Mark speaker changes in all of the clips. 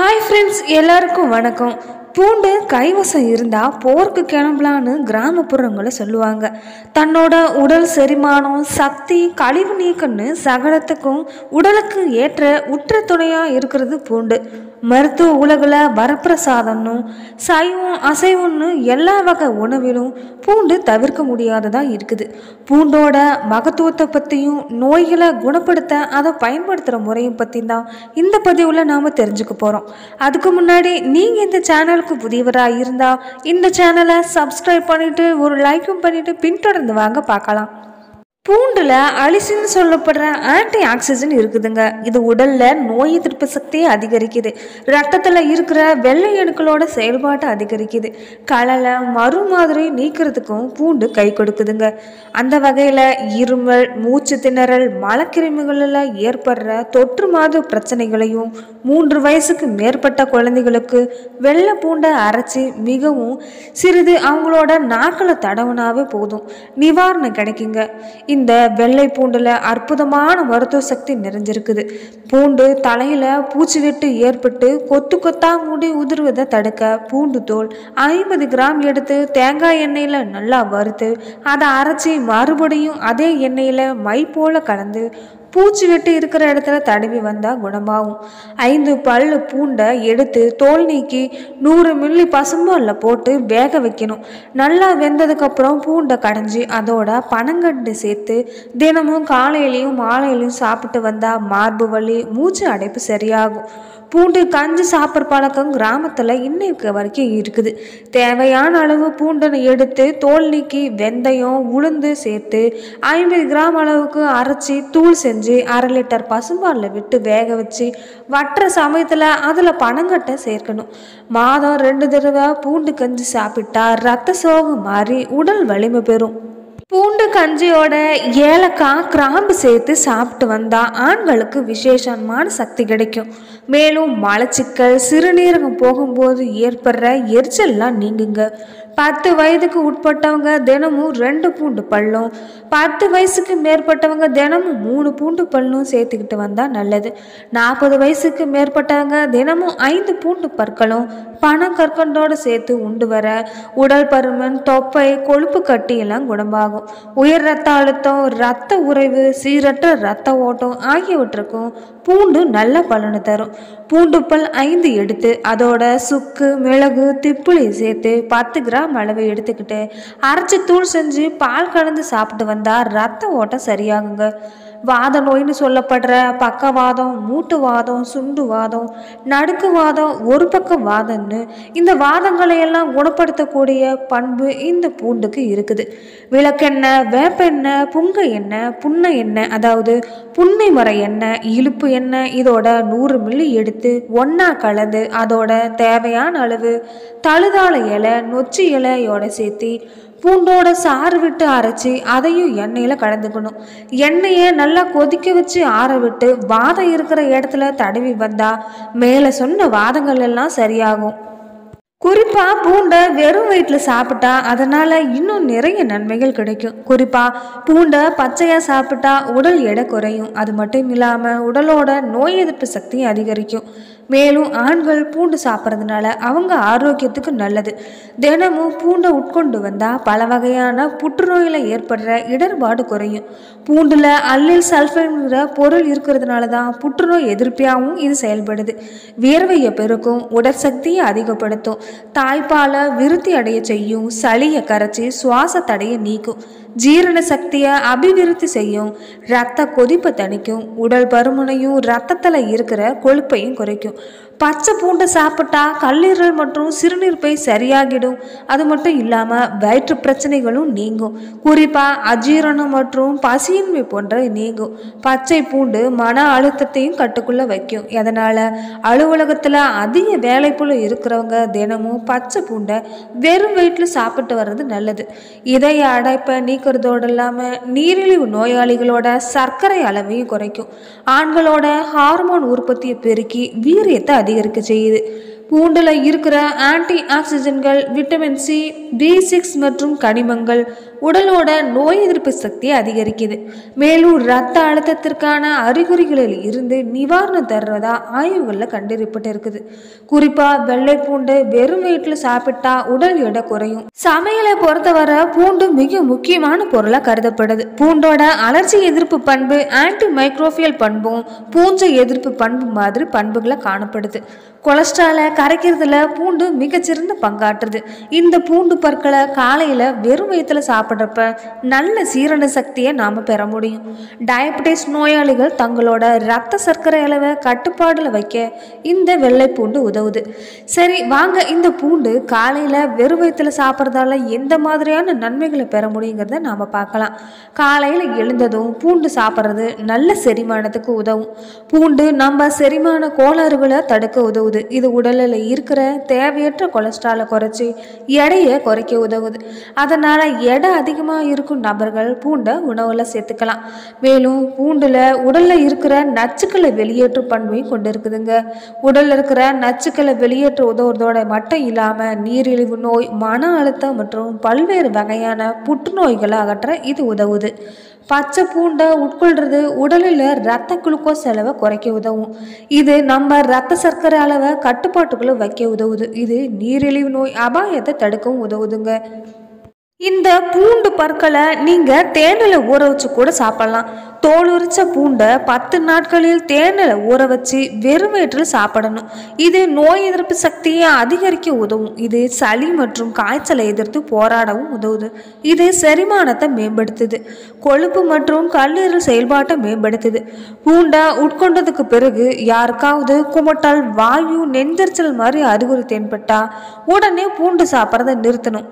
Speaker 1: hi friends எல்லாருக்கும் வணக்கம் பூண்டு கைவசம் இருந்தால் போருக்கு கிளம்பலான்னு கிராமப்புறங்களில் சொல்லுவாங்க தன்னோட உடல் செரிமானம் சக்தி கழிவு நீக்கம்னு சகலத்துக்கும் உடலுக்கு ஏற்ற உற்ற துணையாக இருக்கிறது பூண்டு மருத்துவ உலகில் வரப்பிரசாதம்னும் சைவம் அசைவம்னு எல்லா வகை உணவிலும் பூண்டு தவிர்க்க முடியாததாக இருக்குது பூண்டோட மகத்துவத்தை பற்றியும் நோய்களை குணப்படுத்த அதை பயன்படுத்துகிற முறையும் பற்றி தான் இந்த பதிவில் நாம் தெரிஞ்சுக்க போகிறோம் அதுக்கு முன்னாடி நீங்கள் இந்த சேனலுக்கு புதியவராக இருந்தால் இந்த சேனலை சப்ஸ்கிரைப் பண்ணிவிட்டு ஒரு லைக்கும் பண்ணிவிட்டு பின்தொடர்ந்து வாங்க பார்க்கலாம் பூண்டில் அலிசின்னு சொல்லப்படுற ஆன்டி ஆக்சிஜன் இருக்குதுங்க இது உடலில் நோய் எதிர்ப்பு சக்தியை அதிகரிக்குது ரத்தத்தில் இருக்கிற வெள்ளை அணுக்களோட செயல்பாட்டை அதிகரிக்குது கலலை மறு மாதிரி நீக்கிறதுக்கும் பூண்டு கை கொடுக்குதுங்க அந்த வகையில் இருமல் மூச்சு திணறல் மலக்கிருமிகளில் ஏற்படுற தொற்று மாதிரி பிரச்சனைகளையும் மூன்று வயசுக்கு மேற்பட்ட குழந்தைகளுக்கு வெள்ளை பூண்டை அரைச்சி மிகவும் சிறிது அவங்களோட நாக்கில் தடவுனாவே போதும் நிவாரணம் கிடைக்குங்க இந்த வெள்ளை பூண்டில் அற்புதமான மருத்துவ சக்தி நிறைஞ்சிருக்குது பூண்டு தலையில் பூச்சி வெட்டு ஏற்பட்டு கொத்து கொத்தா முடி உதிர்வதை தடுக்க பூண்டு தோல் ஐம்பது கிராம் எடுத்து தேங்காய் எண்ணெயில் நல்லா வறுத்து அதை அரைச்சி மறுபடியும் அதே எண்ணெயில் மை போல கலந்து பூச்சி வெட்டு இருக்கிற இடத்துல தடவி வந்தால் குணமாகும் ஐந்து பல் பூண்டை எடுத்து தோல் நீக்கி நூறு மில்லி பசும்பாலில் போட்டு வேக வைக்கணும் நல்லா வெந்ததுக்கப்புறம் பூண்டை கடைஞ்சி அதோட பனங்கண்டு சேர்த்து தினமும் காலையிலையும் மாலையிலையும் சாப்பிட்டு வந்தால் மார்பு வலி மூச்சு அடைப்பு சரியாகும் பூண்டு கஞ்சி சாப்பிட்ற பழக்கம் கிராமத்தில் இன்னைக்கு வரைக்கும் இருக்குது தேவையான அளவு பூண்டனை எடுத்து தோல் நீக்கி வெந்தயம் உளுந்து சேர்த்து ஐம்பது கிராம் அளவுக்கு அரைச்சி தூள் செஞ்சு அரை லிட்டர் பசும்பாலில் விட்டு வேக வச்சு வட்டுற சமயத்தில் அதில் பனங்கட்டை சேர்க்கணும் மாதம் ரெண்டு தடவை பூண்டு கஞ்சி சாப்பிட்டா ரத்த சோகம் மாறி உடல் வலிமை பெறும் பூண்டு கஞ்சியோட ஏலக்காய் கிராம்பு சேர்த்து சாப்பிட்டு வந்தால் ஆண்களுக்கு விசேஷமான சக்தி கிடைக்கும் மேலும் மலச்சிக்கல் சிறுநீரகம் போகும்போது ஏற்படுற எரிச்சல்லாம் நீங்குங்க பத்து வயதுக்கு உட்பட்டவங்க தினமும் ரெண்டு பூண்டு பல்லும் பத்து வயசுக்கு மேற்பட்டவங்க தினமும் மூணு பூண்டு பல்லும் சேர்த்துக்கிட்டு வந்தால் நல்லது நாற்பது வயசுக்கு மேற்பட்டவங்க தினமும் ஐந்து பூண்டு பற்களும் பணக்கற்கண்டோடு சேர்த்து உண்டு வர உடல் பருமன் தொப்பை கொழுப்பு கட்டி எல்லாம் குணமாகும் உயர் ரத்த அழுத்தம் ரத்த உறைவு சீரற்ற ரத்த ஓட்டம் ஆகியவற்றுக்கும் பூண்டு நல்ல பலனை தரும் பூண்டு பல் ஐந்து எடுத்து அதோட சுக்கு மிளகு திப்புளி சேர்த்து பத்து கிராம் அளவு எடுத்துக்கிட்டு அரைச்சி தூள் செஞ்சு பால் கலந்து சாப்பிட்டு வந்தால் ரத்த ஓட்டம் சரியாகுங்க வாத நோய்னு சொல்லப்படுற பக்கவாதம் மூட்டு வாதம் சுண்டு வாதம் நடுக்கு வாதம் ஒரு பக்க வாதம்னு இந்த வாதங்களை எல்லாம் குணப்படுத்தக்கூடிய பண்பு இந்த பூண்டுக்கு இருக்குது விளக்கெண்ணெய் வேப்பெண்ணெய் புங்க எண்ணெய் புன்னை எண்ணெய் அதாவது புன்னை மர எண்ணெய் இழுப்பு எண்ணெய் இதோட நூறு மில்லி எடுத்து ஒன்றா கலந்து அதோட தேவையான அளவு தழுதாள இலை நொச்சி இலையோட சேர்த்து பூண்டோட சாறு விட்டு அரைச்சி அதையும் எண்ணெயில் கலந்துக்கணும் எண்ணெயை நல்லா கொதிக்க வச்சு ஆற விட்டு வாதம் இருக்கிற இடத்துல தடவி வந்தால் மேலே சொன்ன வாதங்கள் எல்லாம் சரியாகும் குறிப்பாக பூண்டை வெறும் வயிற்றில் சாப்பிட்டா அதனால் இன்னும் நிறைய நன்மைகள் கிடைக்கும் குறிப்பாக பூண்டை பச்சையாக சாப்பிட்டா உடல் எடை குறையும் அது மட்டும் இல்லாமல் உடலோட நோய் எதிர்ப்பு சக்தியும் அதிகரிக்கும் மேலும் ஆண்கள் பூண்டு சாப்பிட்றதுனால அவங்க ஆரோக்கியத்துக்கு நல்லது தினமும் பூண்டை உட்கொண்டு வந்தால் பல வகையான புற்றுநோயில் ஏற்படுற இடர்பாடு குறையும் பூண்டில் அல்லில் சல்ஃபைங்கிற பொருள் இருக்கிறதுனால தான் புற்றுநோய் எதிர்ப்பியாகவும் இது செயல்படுது வியர்வையை பெருக்கும் உடற்சக்தியை அதிகப்படுத்தும் தாய்ப்பாலை விருத்தி அடைய செய்யும் சளியை கரைச்சி சுவாச தடையை நீக்கும் ஜீரண சக்தியை அபிவிருத்தி செய்யும் ரத்த கொதிப்பை தணிக்கும் உடல் பருமனையும் ரத்தத்தில் இருக்கிற கொழுப்பையும் குறைக்கும் பச்சை பூண்டை சாப்பிட்டா கல்லீரல் மற்றும் சிறுநீர்ப்பை சரியாகிடும் அது மட்டும் இல்லாமல் வயிற்று பிரச்சனைகளும் நீங்கும் குறிப்பாக அஜீரணம் மற்றும் பசியின்மை போன்ற நீங்கும் பச்சை பூண்டு மன அழுத்தத்தையும் கட்டுக்குள்ளே வைக்கும் அதனால் அலுவலகத்தில் அதிக வேலைப்புல இருக்கிறவங்க தினமும் பச்சை பூண்டை வெறும் வயிற்றில் சாப்பிட்டு வர்றது நல்லது இதய அடைப்பை நீக்கிறதோடு இல்லாமல் நீரிழிவு நோயாளிகளோட சர்க்கரை அளவையும் குறைக்கும் ஆண்களோட ஹார்மோன் உற்பத்தியை பெருக்கி வீரியத்தை அதிகரிக்க செய்யுது பூண்டில் இருக்கிற ஆன்டி ஆக்சிஜன்கள் விட்டமின் சி பி சிக்ஸ் மற்றும் கனிமங்கள் உடலோட நோய் எதிர்ப்பு சக்தியை அதிகரிக்குது மேலும் இரத்த அழுத்தத்திற்கான அறிகுறிகளில் இருந்து நிவாரணம் தர்றதா ஆய்வுகளில் கண்டறியப்பட்டு இருக்குது குறிப்பாக வெள்ளை பூண்டு வெறும் வயிற்றில் சாப்பிட்டா உடல் எடை குறையும் சமையலை பொறுத்தவரை பூண்டு மிக முக்கியமான பொருளாக கருதப்படுது பூண்டோட அலர்ஜி எதிர்ப்பு பண்பு ஆன்டி மைக்ரோஃபியல் பண்பும் பூஞ்சை எதிர்ப்பு பண்பு மாதிரி பண்புகளை காணப்படுது கொலஸ்ட்ராலை கரைக்கிறதுல பூண்டு மிகச்சிறந்த பங்காற்றுது இந்த பூண்டு பற்களை காலையில் வெறும் வயிற்றில் சாப்பிட்றப்ப நல்ல சீரண சக்தியை நாம் பெற முடியும் டயபெட்டிஸ் நோயாளிகள் தங்களோட ரத்த சர்க்கரை அளவை கட்டுப்பாடில் வைக்க இந்த வெள்ளை பூண்டு உதவுது சரி வாங்க இந்த பூண்டு காலையில் வெறும் வயிற்றில் சாப்பிட்றதால எந்த மாதிரியான நன்மைகளை பெற முடியுங்கிறத நாம் பார்க்கலாம் காலையில் எழுந்ததும் பூண்டு சாப்பிட்றது நல்ல செரிமானத்துக்கு உதவும் பூண்டு நம்ம செரிமான கோளாறுகளை தடுக்க உதவுது இது உடலில் இருக்கிற தேவையற்ற கொலஸ்ட்ராலை குறைச்சி எடையை குறைக்க உதவுது அதனால் எடை அதிகமாக இருக்கும் நபர்கள் பூண்டை உணவில் சேர்த்துக்கலாம் மேலும் பூண்டில் உடலில் இருக்கிற நச்சுக்களை வெளியேற்றும் பண்பையும் கொண்டு இருக்குதுங்க உடலில் இருக்கிற நச்சுக்களை வெளியேற்ற உதவுறதோட மட்டும் இல்லாமல் நீரிழிவு நோய் மன அழுத்தம் மற்றும் பல்வேறு வகையான புற்றுநோய்களை அகற்ற இது உதவுது பச்சை பூண்டை உட்கொள்றது உடலில் ரத்த குளுக்கோஸ் அளவை குறைக்க உதவும் இது நம்ம ரத்த சர்க்கரை அளவை கட்டுப்பாட்டுக்குள்ளே வைக்க உதவுது இது நீரிழிவு நோய் அபாயத்தை தடுக்கவும் உதவுதுங்க இந்த பூண்டு பற்களை நீங்கள் தேனில் ஊற வச்சு கூட சாப்பிடலாம் தோல் உரிச்ச பூண்டை பத்து நாட்களில் தேனில் ஊற வச்சு வெறும் வயிற்றில் சாப்பிடணும் இது நோய் எதிர்ப்பு சக்தியை அதிகரிக்க உதவும் இது சளி மற்றும் காய்ச்சலை எதிர்த்து போராடவும் உதவுது இது செரிமானத்தை மேம்படுத்துது கொழுப்பு மற்றும் கல்லீரல் செயல்பாட்டை மேம்படுத்துது பூண்டை உட்கொண்டதுக்கு பிறகு யாருக்காவது குமட்டல் வாயு நெஞ்சரிச்சல் மாதிரி அறிகுறி தென்பட்டா உடனே பூண்டு சாப்பிட்றதை நிறுத்தணும்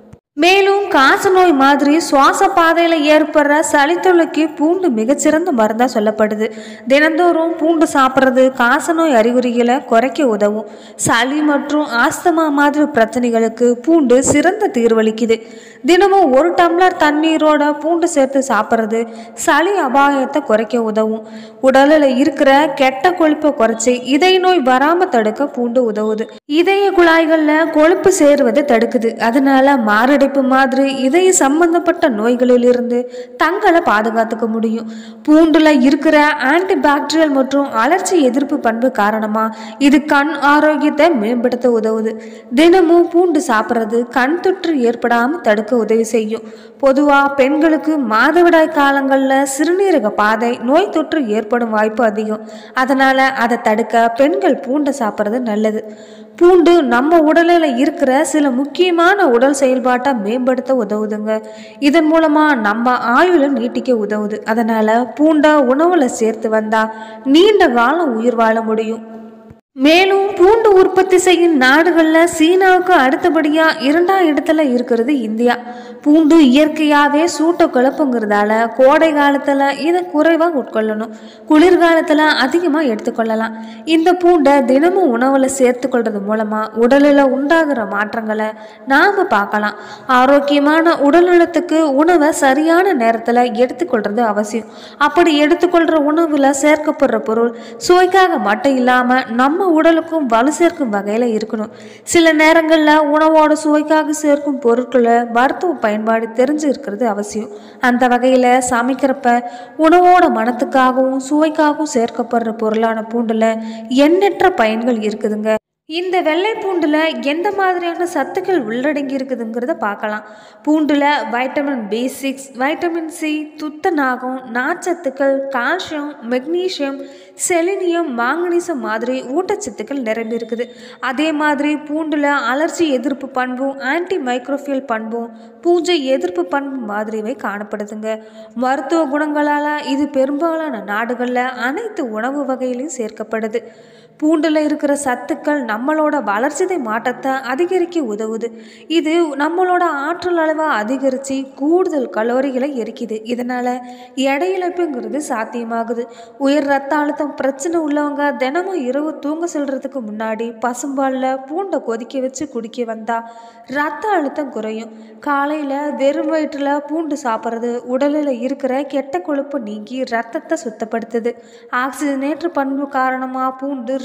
Speaker 1: மேலும் காசநோய் மாதிரி சுவாச பாதையில் ஏற்படுற சளித்தொல்லைக்கு பூண்டு மிகச்சிறந்த மருந்தாக சொல்லப்படுது தினந்தோறும் பூண்டு சாப்பிட்றது காசநோய் அறிகுறிகளை குறைக்க உதவும் சளி மற்றும் ஆஸ்துமா மாதிரி பிரச்சனைகளுக்கு பூண்டு சிறந்த தீர்வளிக்குது தினமும் ஒரு டம்ளர் தண்ணீரோட பூண்டு சேர்த்து சாப்பிட்றது சளி அபாயத்தை குறைக்க உதவும் உடலில் இருக்கிற கெட்ட கொழுப்பை குறைச்சி இதய நோய் வராமல் தடுக்க பூண்டு உதவுது இதய குழாய்களில் கொழுப்பு சேருவதை தடுக்குது அதனால மாரடைப்பு மாதிரி இதய சம்பந்தப்பட்ட நோய்களிலிருந்து தங்களை பாதுகாத்துக்க முடியும் பூண்டுல இருக்கிற ஆன்டி பாக்டீரியல் மற்றும் அலர்ச்சி எதிர்ப்பு பண்பு காரணமா இது கண் ஆரோக்கியத்தை மேம்படுத்த உதவுது தினமும் பூண்டு சாப்பிட்றது கண் தொற்று ஏற்படாமல் தடுக்க உதவி செய்யும் பொதுவாக பெண்களுக்கு மாதவிடாய் காலங்களில் சிறுநீரக பாதை நோய் தொற்று ஏற்படும் வாய்ப்பு அதிகம் அதனால் அதை தடுக்க பெண்கள் பூண்டை சாப்பிட்றது நல்லது பூண்டு நம்ம உடலில் இருக்கிற சில முக்கியமான உடல் செயல்பாட்டை மேம்படுத்த உதவுதுங்க இதன் மூலமாக நம்ம ஆயுளை நீட்டிக்க உதவுது அதனால் பூண்டை உணவில் சேர்த்து வந்தால் நீண்ட காலம் உயிர் வாழ முடியும் மேலும் பூண்டு உற்பத்தி செய்யும் நாடுகளில் சீனாவுக்கு அடுத்தபடியாக இரண்டாம் இடத்துல இருக்கிறது இந்தியா பூண்டு இயற்கையாகவே சூட்டை குழப்புங்கிறதால கோடை காலத்தில் இதை குறைவாக உட்கொள்ளணும் குளிர்காலத்தில் அதிகமாக எடுத்துக்கொள்ளலாம் இந்த பூண்டை தினமும் உணவில் சேர்த்துக்கொள்றது மூலமாக உடலில் உண்டாகிற மாற்றங்களை நாம் பார்க்கலாம் ஆரோக்கியமான உடல்நலத்துக்கு உணவை சரியான நேரத்தில் எடுத்துக்கொள்றது அவசியம் அப்படி எடுத்துக்கொள்கிற உணவில் சேர்க்கப்படுற பொருள் சுவைக்காக மட்டும் இல்லாமல் நம்ம உடலுக்கும் வலு சேர்க்கும் வகையில் இருக்கணும் சில நேரங்களில் உணவோட சுவைக்காக சேர்க்கும் பொருட்களை மருத்துவ பயன்பாடு தெரிஞ்சு இருக்கிறது அவசியம் அந்த வகையில் சமைக்கிறப்ப உணவோட மனத்துக்காகவும் சுவைக்காகவும் சேர்க்கப்படுற பொருளான பூண்டில் எண்ணற்ற பயன்கள் இருக்குதுங்க இந்த வெள்ளை பூண்டில் எந்த மாதிரியான சத்துக்கள் உள்ளடங்கி இருக்குதுங்கிறத பார்க்கலாம் பூண்டில் vitamin B six vitamin C துத்தநாகம் நார்ச்சத்துக்கள் கால்சியம் மெக்னீசியம் செலினியம் மாங்கனீசம் மாதிரி ஊட்டச்சத்துக்கள் நிரம்பி இருக்குது அதே மாதிரி பூண்டில் அலர்ஜி எதிர்ப்பு பண்பும் ஆன்டி மைக்ரோஃபியல் பண்பும் பூஞ்சை எதிர்ப்பு பண்பு மாதிரியுமே காணப்படுதுங்க மருத்துவ குணங்களால் இது பெரும்பாலான நாடுகளில் அனைத்து உணவு வகையிலையும் சேர்க்கப்படுது பூண்டில் இருக்கிற சத்துக்கள் நம்மளோட வளர்ச்சிதை மாற்றத்தை அதிகரிக்க உதவுது இது நம்மளோட ஆற்றல் அளவை அதிகரித்து கூடுதல் கலோரிகளை எரிக்குது இதனால் எடை இழப்புங்கிறது சாத்தியமாகுது உயர் ரத்த அழுத்தம் பிரச்சனை உள்ளவங்க தினமும் இரவு தூங்க செல்றதுக்கு முன்னாடி பசும்பாலில் பூண்டை கொதிக்க வச்சு குடிக்க வந்தால் ரத்த அழுத்தம் குறையும் காலையில் வெறும் வயிற்றில் பூண்டு சாப்பிட்றது உடலில் இருக்கிற கெட்ட கொழுப்பு நீங்கி ரத்தத்தை சுத்தப்படுத்துது ஆக்சிஜனேற்ற பண்பு காரணமாக பூண்டு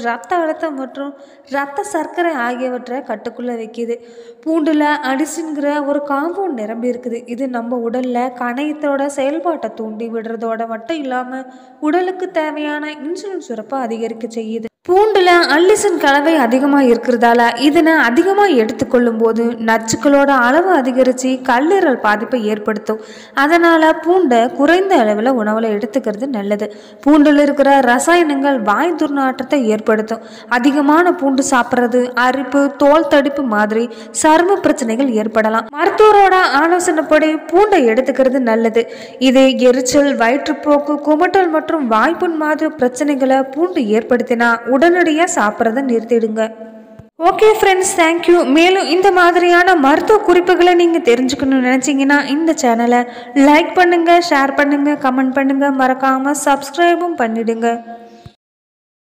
Speaker 1: ரத்த அழுத்தம் மற்றும் ரத்த சர்க்கரை ஆகியவற்றை கட்டுக்குள்ளே வைக்கிது பூண்டில் அடிசின்கிற ஒரு காம்பவுண்ட் நிரம்பி இருக்குது இது நம்ம உடலில் கணையத்தோட செயல்பாட்டை தூண்டி விடுறதோட மட்டும் இல்லாமல் உடலுக்கு தேவையான இன்சுலின் சுரப்பை அதிகரிக்க செய்யுது பூண்டில் அல்லிசன் கலவை அதிகமாக இருக்கிறதால இதனை அதிகமாக எடுத்துக்கொள்ளும் போது நச்சுக்களோட அளவு அதிகரித்து கல்லீரல் பாதிப்பை ஏற்படுத்தும் அதனால் பூண்டை குறைந்த அளவில் உணவில் எடுத்துக்கிறது நல்லது பூண்டில் இருக்கிற ரசாயனங்கள் வாய் துர்நாற்றத்தை ஏற்படுத்தும் அதிகமான பூண்டு சாப்பிட்றது அரிப்பு தோல் தடிப்பு மாதிரி சரும பிரச்சனைகள் ஏற்படலாம் மருத்துவரோட ஆலோசனைப்படி பூண்டை எடுத்துக்கிறது நல்லது இது எரிச்சல் வயிற்றுப்போக்கு குமட்டல் மற்றும் வாய்ப்புண் மாதிரி பிரச்சனைகளை பூண்டு ஏற்படுத்தினா உடனடியாக சாப்பிட்றத நிறுத்திடுங்க ஓகே ஃப்ரெண்ட்ஸ் தேங்க்யூ மேலும் இந்த மாதிரியான மருத்துவ குறிப்புகளை நீங்கள் தெரிஞ்சுக்கணும்னு நினச்சிங்கன்னா இந்த சேனலை லைக் பண்ணுங்கள் ஷேர் பண்ணுங்கள் கமெண்ட் பண்ணுங்கள் மறக்காமல் சப்ஸ்கிரைபும் பண்ணிடுங்க